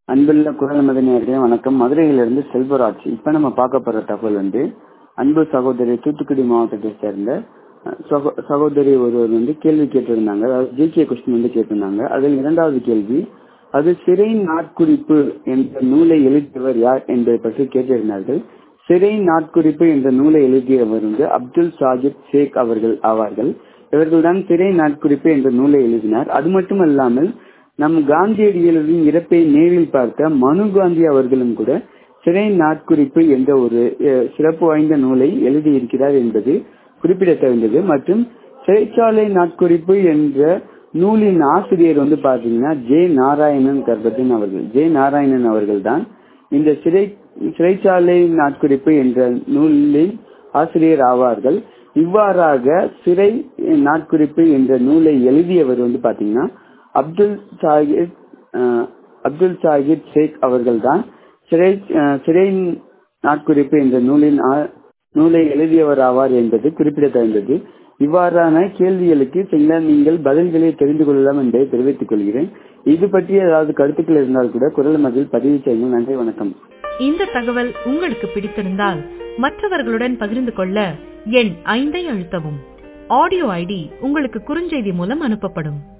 அன்புள்ள குரல் மதனியர்களே வணக்கம் மதுரையிலிருந்து செல்வராஜ் இப்ப நம்ம பார்க்க போற தகவல் வந்து அன்பு சகோதரி தூத்துக்குடி மாவட்டத்தை சேர்ந்த அஹ், சகோ- சகோதரி ஒருவர் வந்து கேள்வி கேட்டிருந்தாங்க அதாவது ஜிகே கொஸ்டின் வந்து கேட்டிருந்தாங்க அதில் இரண்டாவது கேள்வி அது சிறை நாட்குறிப்பு என்ற நூலை எழுதியவர் யார் என்பதை பற்றி கேட்டிருந்தார்கள் சிறை நாட்குறிப்பு என்ற நூலை எழுதியவர் வந்து அப்துல் சாகிப் ஷேக் அவர்கள் ஆவார்கள் இவர்கள்தான் சிறை நாட்குறிப்பு என்ற நூலை எழுதினார் அது மட்டுமல்லாமல் நம் காந்தியடிகளின் இறப்பை நேரில் பார்த்த மனு காந்தி அவர்களும் கூட சிறை நாட்குறிப்பு என்ற ஒரு அஹ், சிறப்பு வாய்ந்த நூலை எழுதியிருக்கிறார் என்பது குறிப்பிடத்தகுந்தது மற்றும் சிறைச்சாலை நாட்குறிப்பு என்ற நூலின் ஆசிரியர் வந்து பாத்தீங்கன்னா ஜே நாராயணன் கர்பத்தின் அவர்கள் ஜே நாராயணன் அவர்கள் தான் இந்த சிறை சிறைச்சாலை நாட்குறிப்பு என்ற நூலின் ஆசிரியர் ஆவார்கள் இவ்வாறாக சிறை நாட்குறிப்பு என்ற நூலை எழுதியவர் வந்து பாத்தீங்கன்னா அப்துல் சாஹிப் அஹ், அப்துல் சாஹிப் ஷேக் அவர்கள்தான் சிறை அஹ், சிறை நாட்குறிப்பு என்ற நூலின் ஆ- நூலை எழுதியவர் ஆவார் என்பது குறிப்பிடத்தகுந்தது இவ்வாறான கேள்விகளுக்கு சில நீங்கள் பதில்களை தெரிந்து கொள்ளலாம் என்பதை தெரிவித்துக் கொள்கிறேன் இது பற்றி ஏதாவது கருத்துக்கள் இருந்தால் கூட குரல் மதில் பதிவு செய்யுங்கள் நன்றி வணக்கம் இந்த தகவல் உங்களுக்கு பிடித்திருந்தால் மற்றவர்களுடன் பகிர்ந்து கொள்ள எண் ஐந்தை அழுத்தவும் ஆடியோ ஐடி உங்களுக்கு குறுஞ்செய்தி மூலம் அனுப்பப்படும்